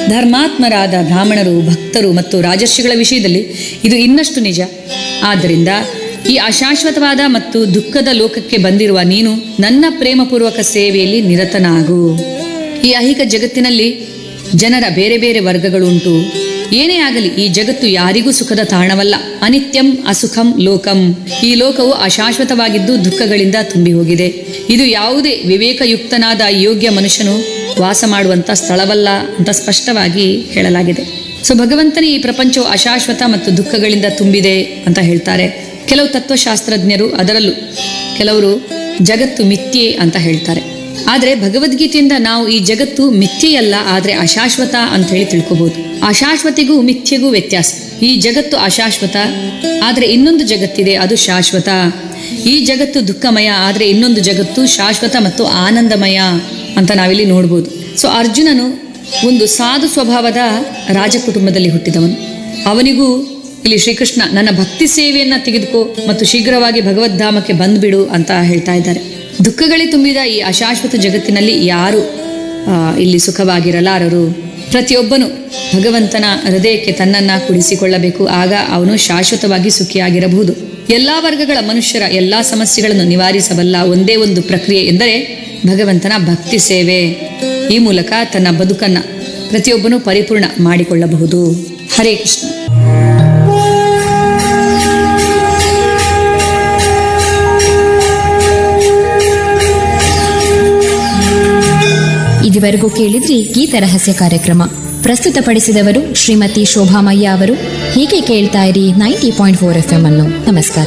ಧರ್ಮಾತ್ಮರಾದ ಬ್ರಾಹ್ಮಣರು ಭಕ್ತರು ಮತ್ತು ರಾಜರ್ಷಿಗಳ ವಿಷಯದಲ್ಲಿ ಇದು ಇನ್ನಷ್ಟು ನಿಜ ಆದ್ದರಿಂದ ಈ ಅಶಾಶ್ವತವಾದ ಮತ್ತು ದುಃಖದ ಲೋಕಕ್ಕೆ ಬಂದಿರುವ ನೀನು ನನ್ನ ಪ್ರೇಮಪೂರ್ವಕ ಸೇವೆಯಲ್ಲಿ ನಿರತನಾಗು ಈ ಐಹಿಕ ಜಗತ್ತಿನಲ್ಲಿ ಜನರ ಬೇರೆ ಬೇರೆ ವರ್ಗಗಳುಂಟು ಏನೇ ಆಗಲಿ ಈ ಜಗತ್ತು ಯಾರಿಗೂ ಸುಖದ ತಾಣವಲ್ಲ ಅನಿತ್ಯಂ ಅಸುಖಂ ಲೋಕಂ ಈ ಲೋಕವು ಅಶಾಶ್ವತವಾಗಿದ್ದು ದುಃಖಗಳಿಂದ ತುಂಬಿ ಹೋಗಿದೆ ಇದು ಯಾವುದೇ ವಿವೇಕಯುಕ್ತನಾದ ಯೋಗ್ಯ ಮನುಷ್ಯನು ವಾಸ ಮಾಡುವಂತ ಸ್ಥಳವಲ್ಲ ಅಂತ ಸ್ಪಷ್ಟವಾಗಿ ಹೇಳಲಾಗಿದೆ ಸೊ ಭಗವಂತನೇ ಈ ಪ್ರಪಂಚವು ಅಶಾಶ್ವತ ಮತ್ತು ದುಃಖಗಳಿಂದ ತುಂಬಿದೆ ಅಂತ ಹೇಳ್ತಾರೆ ಕೆಲವು ತತ್ವಶಾಸ್ತ್ರಜ್ಞರು ಅದರಲ್ಲೂ ಕೆಲವರು ಜಗತ್ತು ಮಿಥ್ಯೆ ಅಂತ ಹೇಳ್ತಾರೆ ಆದರೆ ಭಗವದ್ಗೀತೆಯಿಂದ ನಾವು ಈ ಜಗತ್ತು ಮಿಥ್ಯೆಯಲ್ಲ ಆದರೆ ಅಶಾಶ್ವತ ಅಂತ ಹೇಳಿ ತಿಳ್ಕೊಬಹುದು ಅಶಾಶ್ವತಿಗೂ ಮಿಥ್ಯೆಗೂ ವ್ಯತ್ಯಾಸ ಈ ಜಗತ್ತು ಅಶಾಶ್ವತ ಆದರೆ ಇನ್ನೊಂದು ಜಗತ್ತಿದೆ ಅದು ಶಾಶ್ವತ ಈ ಜಗತ್ತು ದುಃಖಮಯ ಆದರೆ ಇನ್ನೊಂದು ಜಗತ್ತು ಶಾಶ್ವತ ಮತ್ತು ಆನಂದಮಯ ಅಂತ ನಾವಿಲ್ಲಿ ನೋಡ್ಬೋದು ಸೊ ಅರ್ಜುನನು ಒಂದು ಸಾಧು ಸ್ವಭಾವದ ರಾಜ ಕುಟುಂಬದಲ್ಲಿ ಹುಟ್ಟಿದವನು ಅವನಿಗೂ ಇಲ್ಲಿ ಶ್ರೀಕೃಷ್ಣ ನನ್ನ ಭಕ್ತಿ ಸೇವೆಯನ್ನ ತೆಗೆದುಕೋ ಮತ್ತು ಶೀಘ್ರವಾಗಿ ಭಗವದ್ಧಾಮಕ್ಕೆ ಬಂದ್ಬಿಡು ಅಂತ ಹೇಳ್ತಾ ಇದ್ದಾರೆ ದುಃಖಗಳೇ ತುಂಬಿದ ಈ ಅಶಾಶ್ವತ ಜಗತ್ತಿನಲ್ಲಿ ಯಾರು ಆ, ಇಲ್ಲಿ ಸುಖವಾಗಿರಲಾರರು ಪ್ರತಿಯೊಬ್ಬನು ಭಗವಂತನ ಹೃದಯಕ್ಕೆ ತನ್ನನ್ನ ಕುಡಿಸಿಕೊಳ್ಳಬೇಕು ಆಗ ಅವನು ಶಾಶ್ವತವಾಗಿ ಸುಖಿಯಾಗಿರಬಹುದು ಎಲ್ಲಾ ವರ್ಗಗಳ ಮನುಷ್ಯರ ಎಲ್ಲಾ ಸಮಸ್ಯೆಗಳನ್ನು ನಿವಾರಿಸಬಲ್ಲ ಒಂದೇ ಒಂದು ಪ್ರಕ್ರಿಯೆ ಎಂದರೆ ಭಗವಂತನ ಭಕ್ತಿ ಸೇವೆ ಈ ಮೂಲಕ ತನ್ನ ಬದುಕನ್ನ ಪ್ರತಿಯೊಬ್ಬನು ಪರಿಪೂರ್ಣ ಮಾಡಿಕೊಳ್ಳಬಹುದು ಹರೇ ಕೃಷ್ಣ ಇದುವರೆಗೂ ಕೇಳಿದ್ರಿ ಗೀತ ರಹಸ್ಯ ಕಾರ್ಯಕ್ರಮ ಪ್ರಸ್ತುತಪಡಿಸಿದವರು ಶ್ರೀಮತಿ ಶೋಭಾಮಯ್ಯ ಅವರು ಹೀಗೆ ಕೇಳ್ತಾ ಇರಿ ninety point four F M ಅನ್ನು ನಮಸ್ಕಾರ